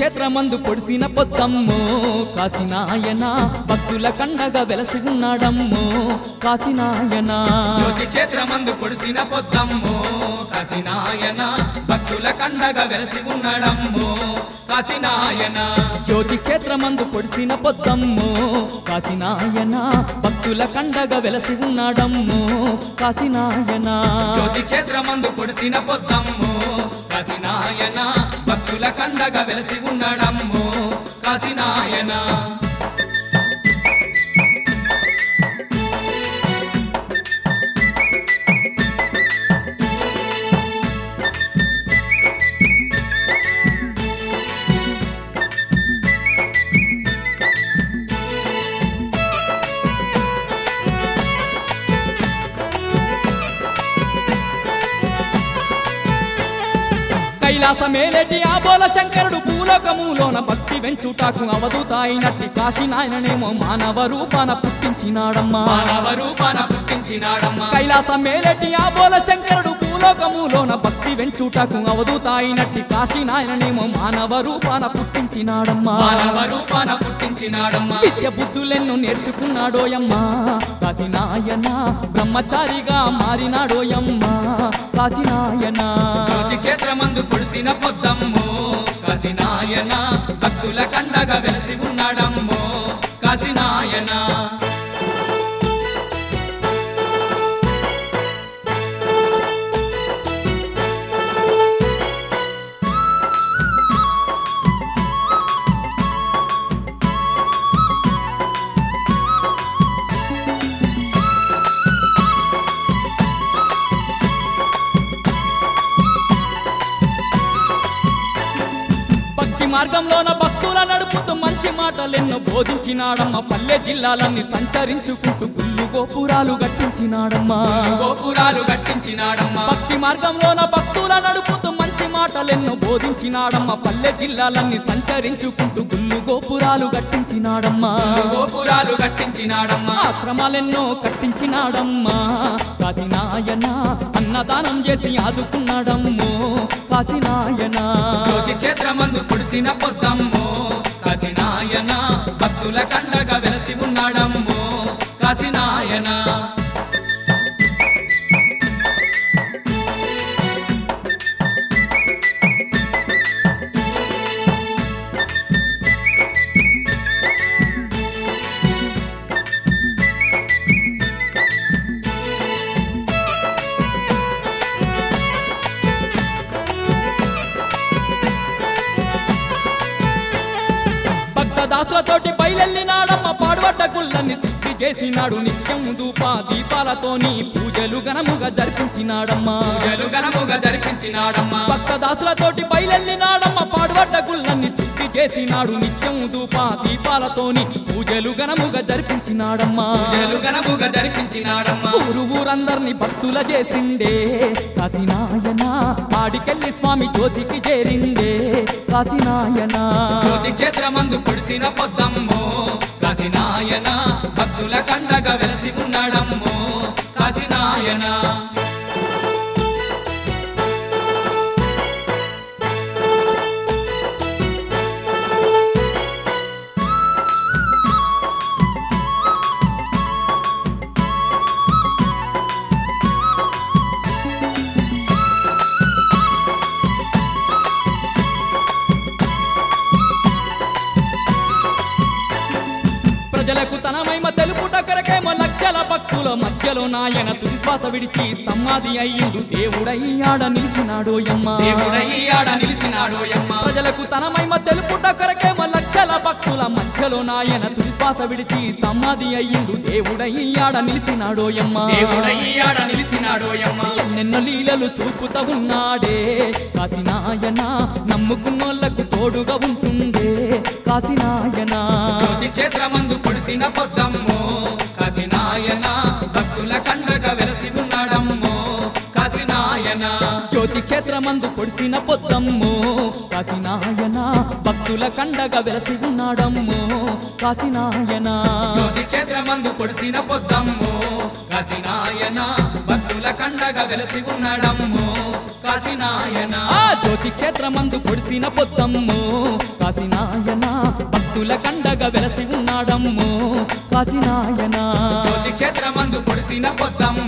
క్షేత్రమందు పొడిసిన పొద్దమ్మో కాశీనాయన భక్తుల కండగా వెలసి ఉన్నాడమ్మో కాశీనాయన జ్యోతి క్షేత్రమందు పొడిసిన పొద్దమ్మో కాశీనాయన భక్తుల కండగా వెలసి ఉన్నాడమ్మో కాశీనాయన జ్యోతి క్షేత్రమందు పొడిసిన పొద్దమ్మో కాశీనాయన భక్తుల కండగా వెలసి ఉన్నాడమ్మో కాశీనాయన జ్యోతి క్షేత్రమందు పొడిసిన పొద్దమ్మో కాశీనాయన భక్తుల కండగా వెలసి ఉన్నాడమ్మో కాశీనాయన కైలాసమేలేటి ఆ బోల శంకరుడు భూలోకములోన భక్తి వెంచుటాకు అవధూతాయినట్టి కాశీనాయననేమో మానవ రూపాన పుట్టించినాడమ్మా మానవ రూపాన పుట్టించినాడమ్మా కైలాసమేలేటి ఆ బోల శంకరుడు భూలోకములోన భక్తి వెంచుటకు అవధూతాయినట్టి కాశీనాయననేమో మానవ రూపాన పుట్టించినాడమ్మా మానవ రూపాన పుట్టించినాడమ్మా విద్య బుద్ధులెన్నో నేర్చుకున్నాడోయమ్మా కాశీనాయన బ్రహ్మచారిగా మారినాడోయమ్మా కాశీనాయన జ్యోతి క్షేత్రమందు పొడిసిన పొద్దమ్మో కాశీనాయన భక్తుల కండగా వెలసి ఉన్నాడమ్మో కాశీనాయన భక్తి మార్గంలోన భక్తుల నడుపుతూ మంచి మాటలెన్నో బోధించినాడమ్మ పల్లె జిల్లాలన్నీ సంచరించుకుంటూ గుళ్ళు గోపురాలు గట్టించినాడమ్మా గోపురాలు కట్టించినాడమ్మా భక్తి మార్గంలోన భక్తుల నడుపుతూ మంచి మాటలెన్నో బోధించినాడమ్మ పల్లె జిల్లాలన్నీ సంచరించుకుంటూ గుళ్ళు గోపురాలు గట్టించినాడమ్మా గోపురాలు కట్టించినాడమ్మా ఆశ్రమాలెన్నో కట్టించినాడమ్మా కాశీనాయన అన్నదానం చేసి ఆదుకున్నాడమ్మో కాశీనాయన జ్యోతి క్షేత్రమందు పొడిసిన పొద్దమ్మో కాశీనాయన భక్తుల కండగా వెలసి ఉన్నాడమ్మో కాశీనాయన భక్తదాసులతోటి బయలెళ్ళినాడమ్మ పాడుబడ్డ గుళ్ళని శుద్ధి చేసినాడు నిత్యం ధూప దీపాలతోని పూజలు ఘనముగా జరిపించినాడమ్మా పూజలు ఘనముగా జరిపించినాడమ్మా భక్తదాసులతోటి బయలెళ్ళినాడమ్మ పాడుబడ్డ గుళ్ళని శుద్ధి చేసినాడు నిత్యం ధూప దీపాలతోని పూజలు ఘనముగా జరిపించినాడమ్మా పూజలు ఘనముగా జరిపించినాడమ్మా ఊరు ఊరందరిని భక్తుల చేసిండే కాశీనాయన ఆడికెళ్ళి స్వామి జ్యోతికి చేరిండే కాశీనాయన జ్యోతి క్షేత్రమందు పొడిసిన పొద్దమ్మో కాశీనాయన భక్తుల కండగా వెలసి ఉన్నాడమ్మో కాశీనాయన ప్రజలకు తన మహిమ తెలుపుట కొరకేమో లక్షల భక్తుల మధ్యలో నాయన తుది శ్వాస విడిచి సమాధి అయ్యిండు దేవుడయ్యాడ నిలిచినాడో యమ్మ దేవుడయ్యాడ నిలిచినాడోయమ్మ ప్రజలకు తన మహిమ తెలుపుట కొరకేమో లక్షల భక్తుల మధ్యలో నాయన తుది శ్వాస విడిచి సమాధి అయ్యిండు దేవుడయ్యాడ నిలిచినాడో యమ్మ దేవుడయ్యాడ నిలిచినాడోయమ్మ ఎన్నెన్నో లీలలు చూపుతా ఉన్నాడే కాశీనాయన నమ్ముకున్నోళ్లకు తోడుగా ఉంటుండే కాశీనాయన జ్యోతి క్షేత్రమందు పొడిసిన పొద్దమ్మో కాశీనాయన భక్తుల కండగా వెలసి ఉన్నాడమ్మో కాశీనాయన జ్యోతి క్షేత్రమందు పొడిసిన పొద్దమ్మో కాశీనాయన భక్తుల కండగా వెలసి ఉన్నాడమ్మో కాశీనాయన జ్యోతి క్షేత్రమందు పొడిసిన పొద్దమ్మో కాశీనాయన భక్తుల కండగా వెలసి ఉన్నాడమ్మో కాశీనాయన ఆ జ్యోతి క్షేత్రమందు పొడిసిన పొద్దమ్మో కాశీనాయన భక్తుల కండగా వెలసి ఉన్నాడమ్మో కాశీనాయన జ్యోతి క్షేత్రమందు పొడిసిన పొద్దమ్ము